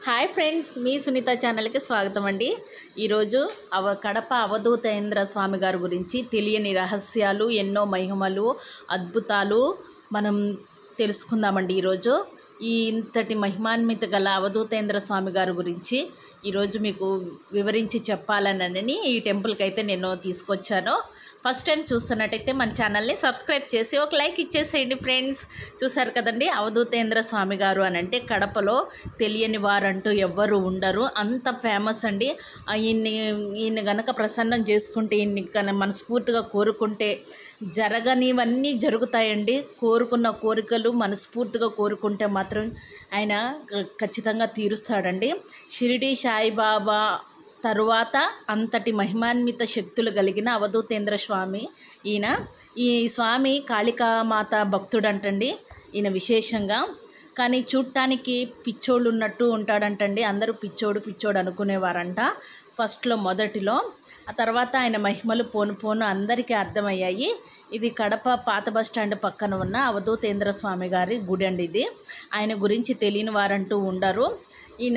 Hi friends మీ సునీత ఛానల్కి స్వాగతం అండి ఈరోజు అవ కడప అవధూతేంద్ర స్వామి గారి గురించి తెలియని రహస్యాలు ఎన్నో మహిమలు అద్భుతాలు మనం తెలుసుకుందామండి ఈరోజు ఈ ఇంతటి మహిమాన్విత గల అవధూతేంద్ర స్వామి గారి గురించి ఈరోజు మీకు వివరించి చెప్పాలనని ఈ టెంపుల్కి అయితే నేను తీసుకొచ్చాను ఫస్ట్ టైం చూస్తున్నట్టయితే మన ఛానల్ని సబ్స్క్రైబ్ చేసి ఒక లైక్ ఇచ్చేసేయండి ఫ్రెండ్స్ చూసారు కదండి అవధూతేంద్ర స్వామి గారు అని అంటే కడపలో తెలియని వారంటూ ఎవ్వరు ఉండరు అంత ఫేమస్ అండి ఆ ఈయన్ని ఈయన గనక ప్రసన్నం చేసుకుంటే ఈయన్ని కన మనస్ఫూర్తిగా కోరుకుంటే జరగనివన్నీ జరుగుతాయండి కోరుకున్న కోరికలు మనస్ఫూర్తిగా కోరుకుంటే మాత్రం ఆయన ఖ- ఖచ్చితంగా తీరుస్తాడండి షిరిడి సాయిబాబా తరువాత అంతటి మహిమాన్విత శక్తులు కలిగిన అవధూతేంద్ర స్వామి ఈయన ఈ స్వామి కాళికామాత భక్తుడంటండి ఈయన విశేషంగా కానీ చూడటానికి పిచ్చోళ్ళు ఉన్నట్టు ఉంటాడంటండి అందరూ పిచ్చోడు పిచ్చోడు అనుకునేవారంట ఫస్ట్లో మొదటిలో ఆ తర్వాత ఆయన మహిమలు పోను పోను అందరికీ అర్థమయ్యాయి ఇది కడప పాత బస్ స్టాండ్ పక్కన ఉన్న అవధూతేంద్ర స్వామి గారి గుడి అండి ఇది ఆయన గురించి తెలియని వారంటూ ఉండరు ఈయన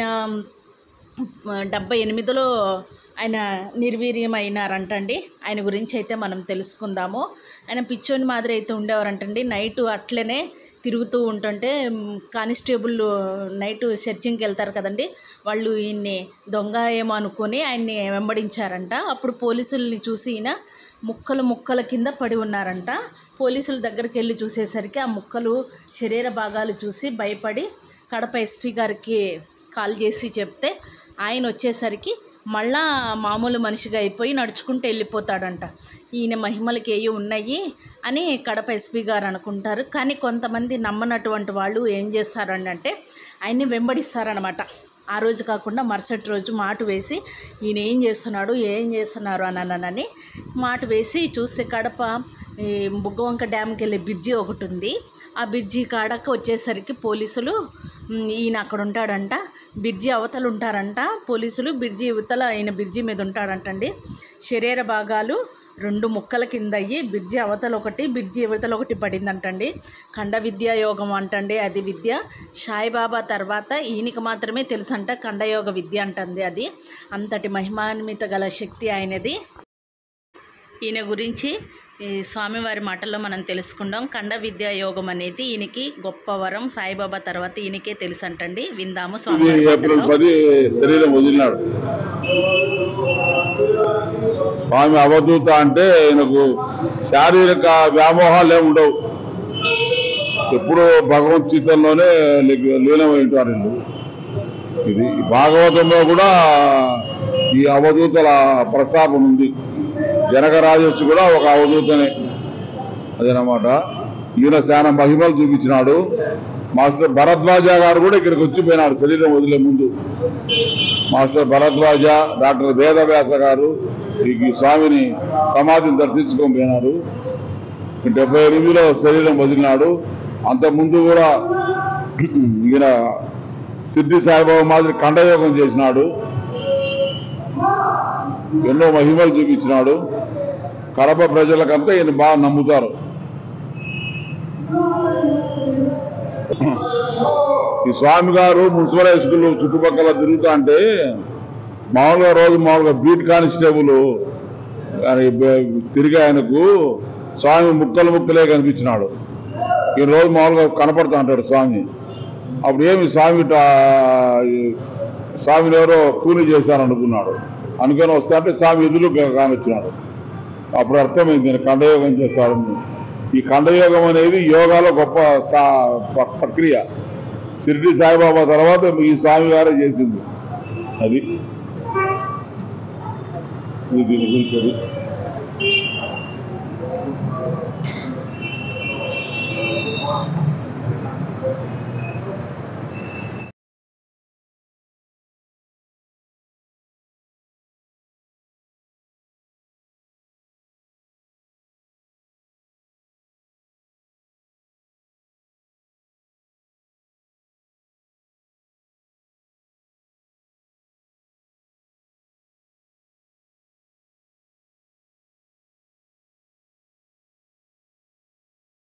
డెబ్బై ఎనిమిదిలో ఆయన నిర్వీర్యం అయినారంటండి ఆయన గురించి అయితే మనం తెలుసుకుందాము ఆయన పిచ్చోని మాదిరి అయితే ఉండేవారంటండి నైట్ అట్లనే తిరుగుతూ ఉంటుంటే మ్, కానిస్టేబుల్ నైట్ సెర్చింగ్కి వెళ్తారు కదండి వాళ్ళు ఈయన్ని దొంగ ఏమో అనుకొని ఆయన్ని వెంబడించారంట అప్పుడు పోలీసుల్ని చూసి ఈయన ముక్కలు ముక్కల కింద పడి ఉన్నారంట పోలీసుల దగ్గరికి వెళ్ళి చూసేసరికి ఆ ముక్కలు శరీర భాగాలు చూసి భయపడి కడప ఎస్పీ గారికి కాల్ చేసి చెప్తే ఆయన వచ్చేసరికి మళ్ళా మామూలు మనిషిగా అయిపోయి నడుచుకుంటూ వెళ్ళిపోతాడంట ఈయన మహిమలకి ఏవి ఉన్నాయి అని కడప ఎస్పీ గారు అనుకుంటారు కానీ కొంతమంది నమ్మనటువంటి వాళ్ళు ఏం చేస్తారని అంటే ఆయన్ని వెంబడిస్తారనమాట ఆ రోజు కాకుండా మరుసటి రోజు మాట వేసి ఈయన ఏం చేస్తున్నాడు ఏం చేస్తున్నారు అని మాట వేసి చూస్తే కడప ఈ బుగ్గవంక డ్యామ్కి వెళ్ళే బ్రిడ్జి ఒకటి ఉంది ఆ బ్రిడ్జి కాడకు వచ్చేసరికి పోలీసులు "ఉమ్, ఈయన అక్కడ ఉంటాడంట బ్రిడ్జి అవతల ఉంటారంట పోలీసులు బ్రిడ్జి యువతల ఆయన బ్రిడ్జి మీద ఉంటాడంటండి శరీర భాగాలు రెండు ముక్కల కింద అయ్యి బ్రిడ్జి అవతల ఒకటి బ్రిడ్జి యువతల ఒకటి పడిందంటండి ఖండ విద్యా యోగం అంటండి అది విద్య సాయిబాబా తర్వాత ఈయనకి మాత్రమే తెలుసంట ఖండయోగ విద్య అంటుంది అది అంతటి మహిమాన్విత గల శక్తి ఆయనది ఈయన గురించి ఈ స్వామివారి మాటల్లో మనం తెలుసుకుందాం ఖండ విద్యా యోగం అనేది ఈయనకి గొప్ప వరం సాయిబాబా తర్వాత ఈయనకే తెలుసంటండి విందాము ఇది స్వామివారి ఏప్రిల్ మాటల్లో. పది శరీరం వదిలినాడు స్వామి అవధూత అంటే ఆయనకు శారీరక వ్యామోహాలు ఏమి ఉండవు ఎప్పుడూ భగవద్గీతల్లోనే లి- లీనమై ఉంటారు వీళ్ళు ఇది భాగవతంలో కూడా ఈ అవధూతల ప్రస్తాపన ఉంది జనకరాజస్సు కూడా ఒక అవధూతనే అదేనమాట ఈయన చాలా మహిమలు చూపించినాడు మాస్టర్ భరద్వాజ గారు కూడా ఇక్కడికి వచ్చిపోయినాడు శరీరం వదిలే ముందు మాస్టర్ భరద్వాజ డాక్టర్ వేదవ్యాస గారు ఈ ఈ స్వామిని సమాధిని దర్శించుకొని పోయినారు డెబ్బై ఎనిమిదిలో శరీరం వదిలినాడు అంత ముందు కూడా ఈయన సిద్ధి సాయిబాబా మాదిరి ఖండయోగం చేసినాడు ఎన్నో మహిమలు చూపించినాడు కడప ప్రజలకంతా ఈయన బాగా నమ్ముతారు ఈ స్వామి గారు మున్సిపల్ హై స్కూల్ చుట్టుపక్కల తిరుగుతా అంటే మామూలుగా రోజు మామూలుగా బీట్ కానిస్టేబుల్ ఆయన బ- తిరిగి ఆయనకు స్వామి ముక్కలు ముక్కలే కనిపించినాడు ఈ రోజు మామూలుగా కనపడుతూ ఉంటాడు స్వామి అప్పుడు ఏమి స్వామి ఇట్లా, ఈ స్వామిని ఎవరో కూలి చేశారనుకున్నాడు అనుకొని వస్తా అంటే స్వామి ఎదురు కానొచ్చినాడు అప్పుడు అర్థమైంది నేను ఖండయోగం చేస్తాడని ఈ ఖండయోగం అనేది యోగాలో గొప్ప సా- ప- ప్రక్రియ షిరిడి సాయిబాబా తర్వాత ఈ స్వామి గారే చేసింది అది ఇది దీని గురించి అది